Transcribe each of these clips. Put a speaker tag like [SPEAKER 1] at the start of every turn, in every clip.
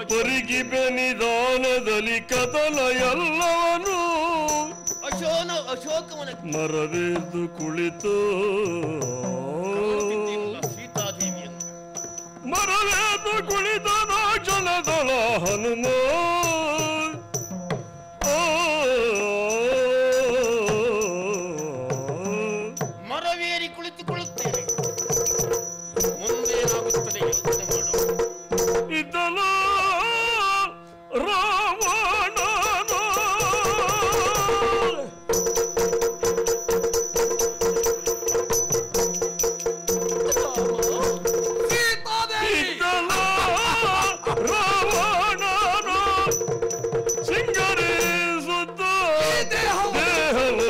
[SPEAKER 1] ಪರಿಗಿಬೆ ನಿಧಾನದಲ್ಲಿ ಕದಲ ಎಲ್ಲವನು
[SPEAKER 2] ಅಶೋನ ಅಶೋಕವನ
[SPEAKER 1] ಮರವೇದು ಕುಳಿತು
[SPEAKER 2] ಕಾಣುತ್ತಿದ್ದೀನಲ್ಲ ಸೀತಾದೇವಿಯನ್ನು
[SPEAKER 1] ಮರವೇದು ಕುಳಿತ ನಾಕ್ಷಣದಳ ಹನುಮ
[SPEAKER 2] ಮರವೇರಿ ಕುಳಿತುಕೊಳ್ಳುತ್ತೇನೆ ಮುಂದೇನಾಗುತ್ತದೆ ಯೋಚನೆ ಮಾಡು
[SPEAKER 1] ಇದಲ ರಾವಣನ ಇದಲ ರಾವಣನ ಸಿಂಗರಿಸುತ್ತ ದೇಹವ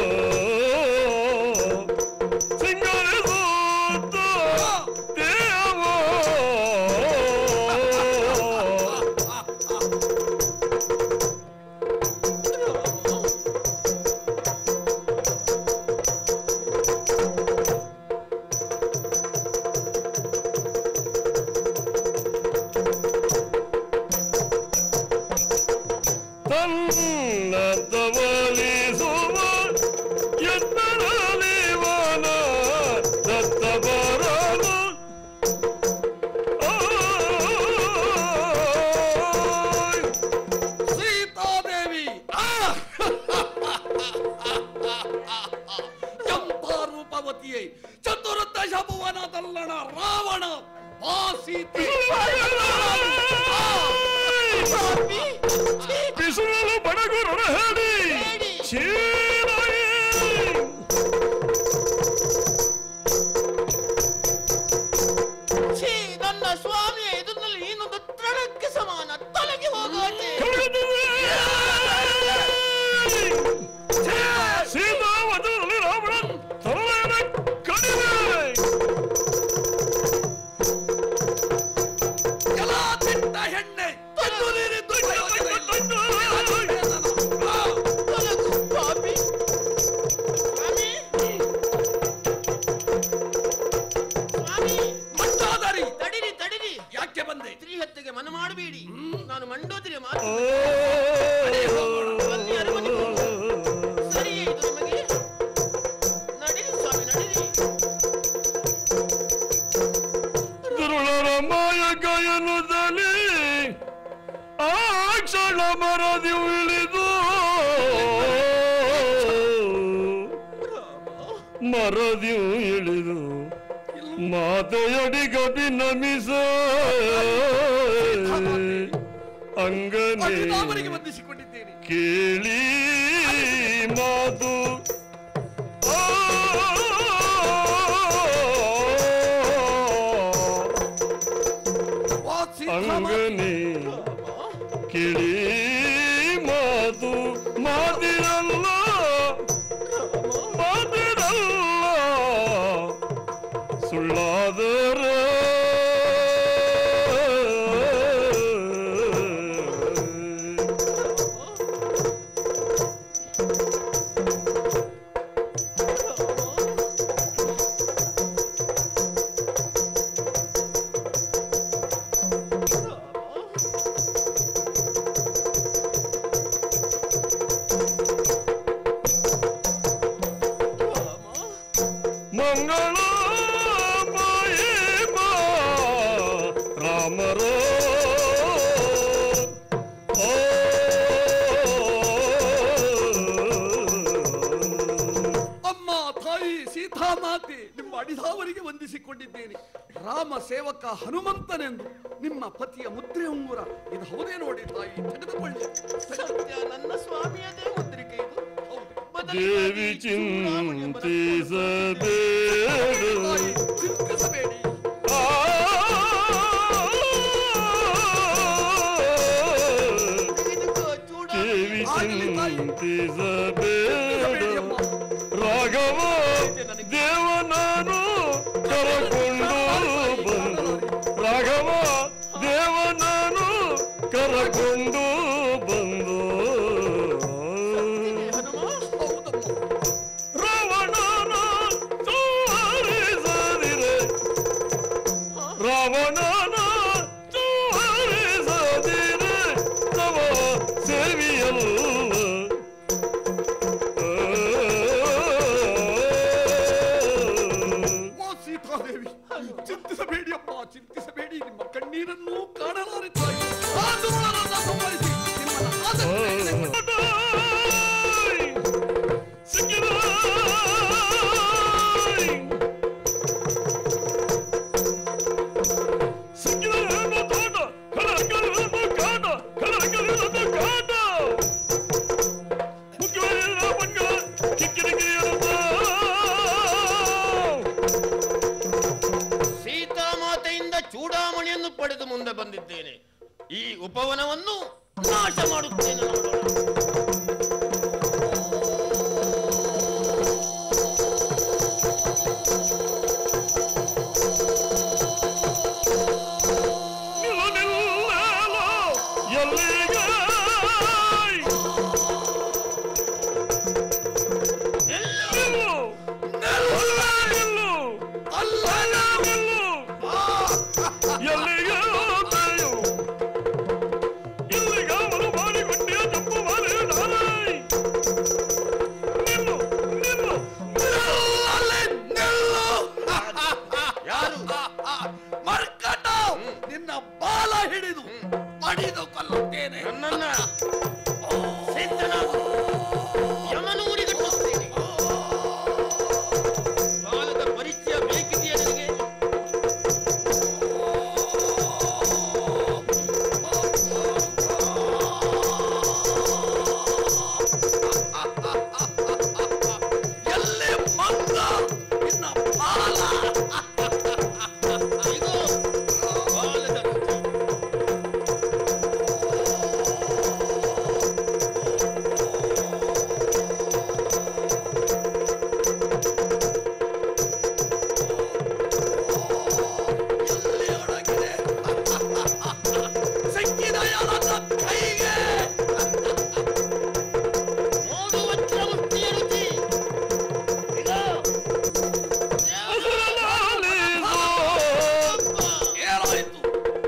[SPEAKER 1] ಸಿಂಗರಿಸುತ್ತ ದೇವ ತನ್ನ ತವಲಿಸುವ ಎತ್ತರಲಿವನ ದತ್ತ ಬರಲು ಆಯ್.
[SPEAKER 3] ಸೀತಾದೇವಿ ಆ! ಎಂಥ ರೂಪವತಿಯೇ ಚತುರ್ದಶ ಭುವನದಲ್ಲಣ ರಾವಣ ಆ ಸೀತೆ
[SPEAKER 1] ಬಿಸಿಲಲು ಬಡಗುರನ ಹೇಳಿ
[SPEAKER 2] ಹೇಳಿ.
[SPEAKER 1] ಚೀರಾಯಿ.
[SPEAKER 2] ಛೀ ನನ್ನ ಸ್ವಾಮಿಯ ಎದುರಿನಲ್ಲಿ ಇನ್ನೊಂದು ತೃಣಕ್ಕೆ ಸಮಾನ ತೊಲಗಿ ಹೋಗುತ್ತೆ
[SPEAKER 1] ಕಳೆದುವೆ. ಸೀತಾವತದಲ್ಲಿ ರಾವಣ ತಲೆಯ ಕಡಿಮೆ
[SPEAKER 3] ಎಲ್ಲ ತಿಟ್ಟ ಹೆಣ್ಣೆ ತಂದು ನೀನು ದುಡಿಯೋದಿಲ್ಲ. ಆ!
[SPEAKER 2] ತೊಲಗು ಪಾಪಿ ಸ್ವಾಮಿ ಸ್ವಾಮಿ
[SPEAKER 3] ಮಂಡೋದರಿ
[SPEAKER 2] ತಡಿರಿ ತಡಿರಿ
[SPEAKER 3] ಯಾಕೆ ಬಂದೆ
[SPEAKER 2] ಸ್ತ್ರೀ ಹತ್ಯೆಗೆ ಮನ ಮಾಡಬೇಡಿ ನಾನು ಮಂಡೋದಿರಿ ಮಾತು ಸರಿಯೇ ಇದು ನಿಮಗೆ ನಡೀರಿ ಸ್ವಾಮಿ ನಡೀರಿ
[SPEAKER 1] ದುರುಳರ ಮಾಯ ಗಾಯನದಲ್ಲಿ ಆ ಕ್ಷಣ ಮರದಿ ಇಳಿದು ಮರದಿ ಇಳಿದು ಮಾತೆಯಡಿ ಗತಿ ನಮಿಸ ಅಂಗನೇ
[SPEAKER 3] ಅಭಿರಾಮನಿಗೆ ಬಂಧಿಸಿಕೊಂಡಿದ್ದೇನೆ
[SPEAKER 1] ಕೇಳಿ ಮಾತು ಆ
[SPEAKER 3] ವಾ ಸೀತಾಮಾತೆ.
[SPEAKER 1] ಅಂಗನೇ ಕಿಳಿ ಮಾತು ಮಾತಿರಲ್ಲ ಮಾತಿರಲ್ಲ ಸುಳ್ಳಾದರ ಮಂಗಳ ಬಾ ರಾಮರೋ ಓ
[SPEAKER 3] ಅಮ್ಮ ತಾಯಿ ಸೀತಾಮಾತೆ ನಿಮ್ಮ ಅಡಿದಾವರಿಗೆ ವಂದಿಸಿಕೊಂಡಿದ್ದೇನೆ ರಾಮ ಸೇವಕ ಹನುಮಂತನೆಂದು ನಿಮ್ಮ ಪತಿಯ ಮುದ್ರೆ ಉಂಗುರ ಇದು ಹೌದೇ ನೋಡಿ ತಾಯಿ ತೆಗೆದುಕೊಳ್ಳಿ
[SPEAKER 2] ಸತ್ಯ ನನ್ನ ಸ್ವಾಮಿಯದೇ ಮುದ್ರಿಕೆ ಇದು ಹೌದು.
[SPEAKER 1] ದೇವಿ
[SPEAKER 2] ಬದಲಾಗಿ ಚೂಡಾಮಣಿ ಬರಬಹುದು.
[SPEAKER 1] ಚಿಂತಿಸಬೇಡ
[SPEAKER 3] ತಾಯಿ ಚಿಂತಿಸಬೇಡಿ
[SPEAKER 1] ಆ
[SPEAKER 2] ತೆಗೆದುಕೋ ಚೂಡಾಮಣಿ.
[SPEAKER 1] ದೇವಿ
[SPEAKER 3] ಆಗಲಿ ತಾಯಿ.
[SPEAKER 1] ಚಿಂತಿಸಬೇಡ
[SPEAKER 3] ಚಿಂತಿಸಬೇಡಿ ಅಮ್ಮ.
[SPEAKER 1] ರಾಘವ ದೇವನನು ಕರಕೊಂಡು ಬಂದು ರಾಘವ ದೇವನನು ಕರಕೊಂಡು ಬಂದು
[SPEAKER 2] ಹನುಮ
[SPEAKER 3] ಹೌದಮ್ಮ
[SPEAKER 1] ರಾವಣನ ತೋರಿಸದಿರೆ ರಾವಣನ ತೋರಿಸದಿರೆ
[SPEAKER 3] ಕಣ್ಣೀರನ್ನೂ ಕಾಣಲಾರೆ ತಾಯಿ ಆ ದುರುಳನನ್ನ ಸಂಹರಿಸಿ ನಿಮ್ಮನ್ನ ಆದಷ್ಟು
[SPEAKER 2] ಸೀತಾಮಾತೆಯಿಂದ ಚೂಡಾಮಣಿಯನ್ನು ಪಡೆದು ಮುಂದೆ ಬಂದಿದ್ದೇನೆ ಈ ಉಪವನವನ್ನು ನಾಶ ಮಾಡುತ್ತೇನೆ ನೋಡೋಣ
[SPEAKER 1] ಎಲ್ಲಿಗೆ ಹೋದೆಯೋ ಇಲ್ಲಿಗ ಮರು ಮಾಡಿಕೊಟ್ಟೆ ತಪ್ಪು ಮಾಡಿ ನಾನೇ ನಿಲ್ಲು ನಿಲ್ಲು
[SPEAKER 3] ಅಲ್ಲೇ ನಿಲ್ಲು!
[SPEAKER 2] ಯಾರು
[SPEAKER 3] ಮರ್ಕಟ ನಿನ್ನ ಬಾಲ ಹಿಡಿದು ಪಡಿದು ಕೊಲ್ಲುತ್ತೇನೆ
[SPEAKER 2] ನನ್ನನ್ನ ಸಿದ್ಧನಾಗು ಯಮನೂರಿಗೆ ಕಟ್ಟುತ್ತೇನೆ ಬಾಲದ ಪರಿಚಯ ಬೇಕಿದೆಯಾ ನನಗೆ
[SPEAKER 3] ಎಲ್ಲಿ ಮಂಗ ನಿನ್ನ ಬಾಲ
[SPEAKER 2] ಇಗೋ ಬಾಲದ ರುಚಿ.
[SPEAKER 3] ಎಲ್ಲಿ ಒಡಗಿದೆ ಸಿಕ್ಕಿದೆಯ ನನ್ನ ಕೈಗೆ
[SPEAKER 2] ನೋಡು ವಜ್ರಮುಷ್ಟಿಯ ರುಚಿ ಇಗೋ
[SPEAKER 3] ಏನಾಯಿತು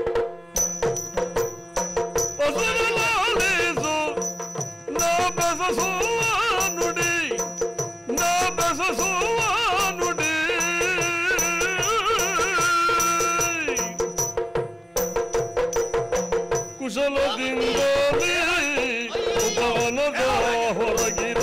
[SPEAKER 1] ಹಸಿರಲಾಲಿಸು ನಾ ಬೆಸಸುವ ನುಡಿ ನಾ ಬೆಸಸುವ ನುಡಿ ಕುಶಲದಿಂದಲೇ ಉಪವನದ ಹೊರಗಿರ